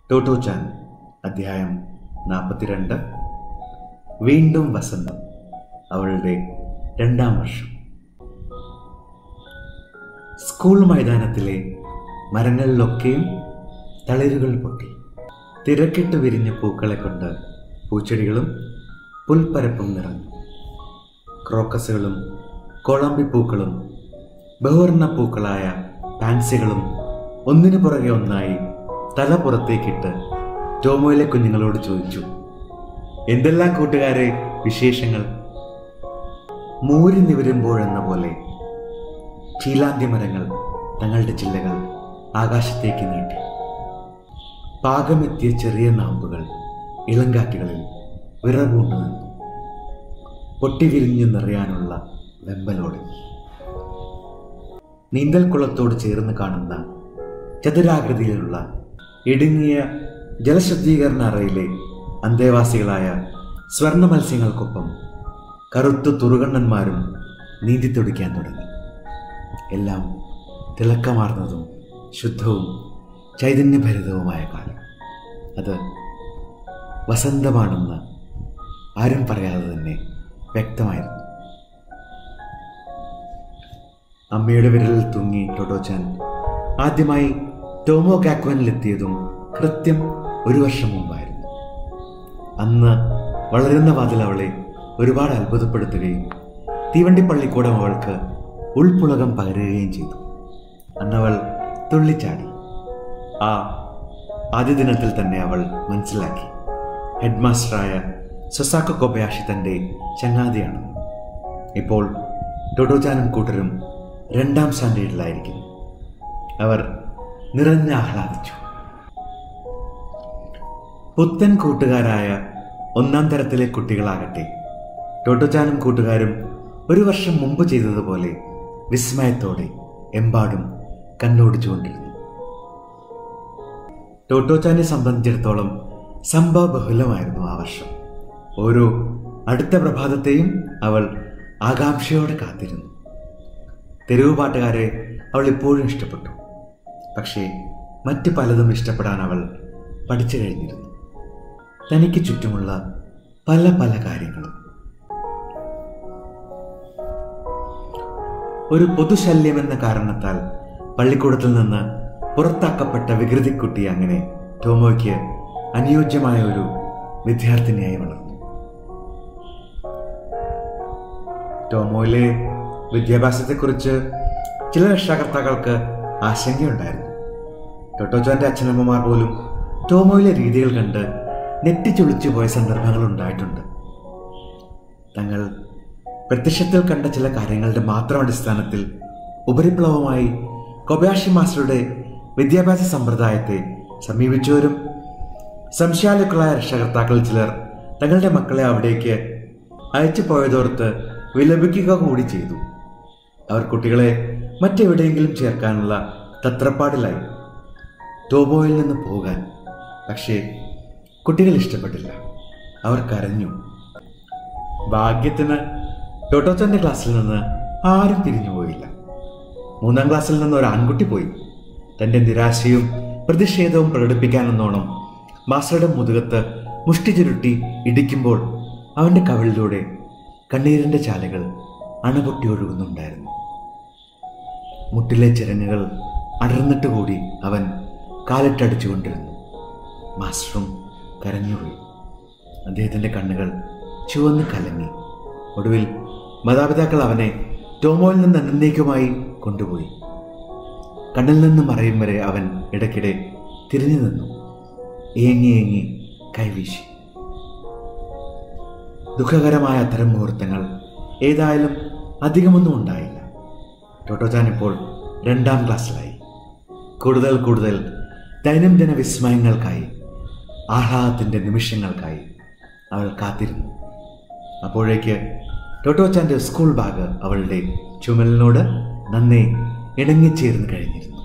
ടോട്ടോ ചാൻ അധ്യായം നാൽപ്പത്തിരണ്ട് വീണ്ടും വസന്തം അവളുടെ രണ്ടാം വർഷം സ്കൂൾ മൈതാനത്തിലെ മരങ്ങളിലൊക്കെയും തളിരുകൾ പൊട്ടി തിരക്കിട്ട് വിരിഞ്ഞ പൂക്കളെ കൊണ്ട് പൂച്ചെടികളും പുൽപ്പരപ്പും നിറഞ്ഞു ക്രോക്കസുകളും കോളമ്പിപ്പൂക്കളും ബഹുവർണ്ണ പൂക്കളായ പാൻസികളും ഒന്നിനു പുറകെ ഒന്നായി തല പുറത്തേക്കിട്ട് ടോമോയിലെ കുഞ്ഞുങ്ങളോട് ചോദിച്ചു എന്തെല്ലാം കൂട്ടുകാരെ വിശേഷങ്ങൾ മൂരി നിവരുമ്പോഴെന്ന പോലെ ചീലാന്തി മരങ്ങൾ തങ്ങളുടെ ചില്ലകൾ ആകാശത്തേക്ക് നീട്ടി പാകമെത്തിയ ചെറിയ നാമ്പുകൾ ഇളങ്കാറ്റുകളിൽ വിറപൂണ്ടു നിന്നു പൊട്ടിവിരിഞ്ഞു നിറയാനുള്ള വെമ്പലോടെ നീന്തൽക്കുളത്തോട് ചേർന്ന് കാണുന്ന ചതുരാകൃതിയിലുള്ള ഇടുങ്ങിയ ജലശുദ്ധീകരണ അറയിലെ അന്തേവാസികളായ സ്വർണ്ണ മത്സ്യങ്ങൾക്കൊപ്പം കറുത്തു തുറുകണ്ണന്മാരും നീന്തിത്തൊടിക്കാൻ തുടങ്ങി എല്ലാം തിളക്കമാർന്നതും ശുദ്ധവും ചൈതന്യഭരിതവുമായ കാലം അത് വസന്തമാണെന്ന് ആരും പറയാതെ തന്നെ വ്യക്തമായിരുന്നു അമ്മയുടെ വിരലിൽ തൂങ്ങി ടൊട്ടോച്ചാൻ ആദ്യമായി ടോമോ കാക്വനിലെത്തിയതും കൃത്യം ഒരു വർഷം മുമ്പായിരുന്നു അന്ന് വളരുന്ന വാതിൽ അവളെ ഒരുപാട് അത്ഭുതപ്പെടുത്തുകയും തീവണ്ടി പള്ളിക്കൂടം അവൾക്ക് ഉൾപ്പുളകം പകരുകയും ചെയ്തു അന്നവൾ തുള്ളിച്ചാടി ആ ആദ്യ ദിനത്തിൽ തന്നെ അവൾ മനസ്സിലാക്കി ഹെഡ് മാസ്റ്ററായ സൊസാക്കോ കൊബയാഷി തൻ്റെ ചങ്ങാതിയാണെന്ന് ഇപ്പോൾ ടൊഡോചാനും കൂട്ടരും രണ്ടാം സ്റ്റാൻഡേർഡിലായിരിക്കുന്നു അവർ നിറഞ്ഞ ആഹ്ലാദിച്ചു പുത്തൻ കൂട്ടുകാരായ ഒന്നാം തരത്തിലെ കുട്ടികളാകട്ടെ ടോട്ടോചാനും കൂട്ടുകാരും ഒരു വർഷം മുമ്പ് ചെയ്തതുപോലെ വിസ്മയത്തോടെ എമ്പാടും കണ്ണോടിച്ചുകൊണ്ടിരുന്നു ടോട്ടോച്ചാനെ സംബന്ധിച്ചിടത്തോളം സംഭവ ബഹുലമായിരുന്നു ആ വർഷം ഓരോ അടുത്ത പ്രഭാതത്തെയും അവൾ ആകാംക്ഷയോടെ കാത്തിരുന്നു തെരുവ് പാട്ടുകാരെ അവൾ ഇപ്പോഴും ഇഷ്ടപ്പെട്ടു പക്ഷേ മറ്റ് പലതും ഇഷ്ടപ്പെടാൻ അവൾ പഠിച്ചു കഴിഞ്ഞിരുന്നു തനിക്ക് ചുറ്റുമുള്ള പല പല കാര്യങ്ങളും ഒരു പൊതുശല്യം എന്ന കാരണത്താൽ പള്ളിക്കൂടത്തിൽ നിന്ന് പുറത്താക്കപ്പെട്ട വികൃതിക്കുട്ടി അങ്ങനെ ടോമോയ്ക്ക് അനുയോജ്യമായ ഒരു വിദ്യാർത്ഥിനിയായി വളർന്നു ടോമോയിലെ വിദ്യാഭ്യാസത്തെക്കുറിച്ച് ചില രക്ഷാകർത്താക്കൾക്ക് ആശങ്കയുണ്ടായിരുന്നു ടൊട്ടോച്ചോന്റെ അച്ഛനമ്മമാർ പോലും ടോമോയിലെ രീതികൾ കണ്ട് നെറ്റിച്ചൊളിച്ചു പോയ സന്ദർഭങ്ങൾ ഉണ്ടായിട്ടുണ്ട് തങ്ങൾ പ്രത്യക്ഷത്തിൽ കണ്ട ചില കാര്യങ്ങളുടെ മാത്രം അടിസ്ഥാനത്തിൽ ഉപരിപ്ലവമായി കൊബയാഷി മാസ്റ്ററുടെ വിദ്യാഭ്യാസ സമ്പ്രദായത്തെ സമീപിച്ചവരും സംശയാലുക്കളായ രക്ഷകർത്താക്കളിൽ ചിലർ തങ്ങളുടെ മക്കളെ അവിടേക്ക് അയച്ചു പോയതോർത്ത് വിലപിക്കുക കൂടി ചെയ്തു അവർ കുട്ടികളെ മറ്റെവിടെയെങ്കിലും ചേർക്കാനുള്ള തത്രപ്പാടിലായി ടോബോയിൽ നിന്ന് പോകാൻ പക്ഷേ കുട്ടികൾ ഇഷ്ടപ്പെട്ടില്ല അവർ കരഞ്ഞു ഭാഗ്യത്തിന് ടോട്ടോച്ചന്റെ ക്ലാസ്സിൽ നിന്ന് ആരും തിരിഞ്ഞു പോയില്ല മൂന്നാം ക്ലാസ്സിൽ നിന്ന് ഒരു ആൺകുട്ടി പോയി തന്റെ നിരാശയും പ്രതിഷേധവും പ്രകടിപ്പിക്കാനെന്നോണം മാസ്റ്ററുടെ മുതുകത്ത് മുഷ്ടി ചുരുട്ടി ഇടിക്കുമ്പോൾ അവന്റെ കവിളിലൂടെ കണ്ണീരിന്റെ ചാലുകൾ അണപൊട്ടി ഒഴുകുന്നുണ്ടായിരുന്നു മുട്ടിലെ ചിരങ്ങുകൾ അടർന്നിട്ട് കൂടി അവൻ കാലിട്ടടിച്ചുകൊണ്ടിരുന്നു മാസ്റ്ററും കരഞ്ഞുപോയി അദ്ദേഹത്തിന്റെ കണ്ണുകൾ ചുവന്ന് കലങ്ങി ഒടുവിൽ മാതാപിതാക്കൾ അവനെ ടോമോയിൽ നിന്ന് എന്നേക്കുമായി കൊണ്ടുപോയി കണ്ണിൽ നിന്ന് മറയും വരെ അവൻ ഇടയ്ക്കിടെ തിരിഞ്ഞു നിന്നു ഏങ്ങി ഏങ്ങി കൈവീശി ദുഃഖകരമായ അത്തരം മുഹൂർത്തങ്ങൾ ഏതായാലും അധികമൊന്നും ഉണ്ടായില്ല ടോട്ടോചാൻ ഇപ്പോൾ രണ്ടാം ക്ലാസ്സിലായി കൂടുതൽ കൂടുതൽ ദൈനംദിന വിസ്മയങ്ങൾക്കായി ആഹ്ലാദത്തിൻ്റെ നിമിഷങ്ങൾക്കായി അവൾ കാത്തിരുന്നു അപ്പോഴേക്ക് ടോട്ടോച്ചാൻ്റെ സ്കൂൾ ബാഗ് അവളുടെ ചുമലിനോട് നന്നേ ഇണങ്ങിച്ചേർന്ന് കഴിഞ്ഞിരുന്നു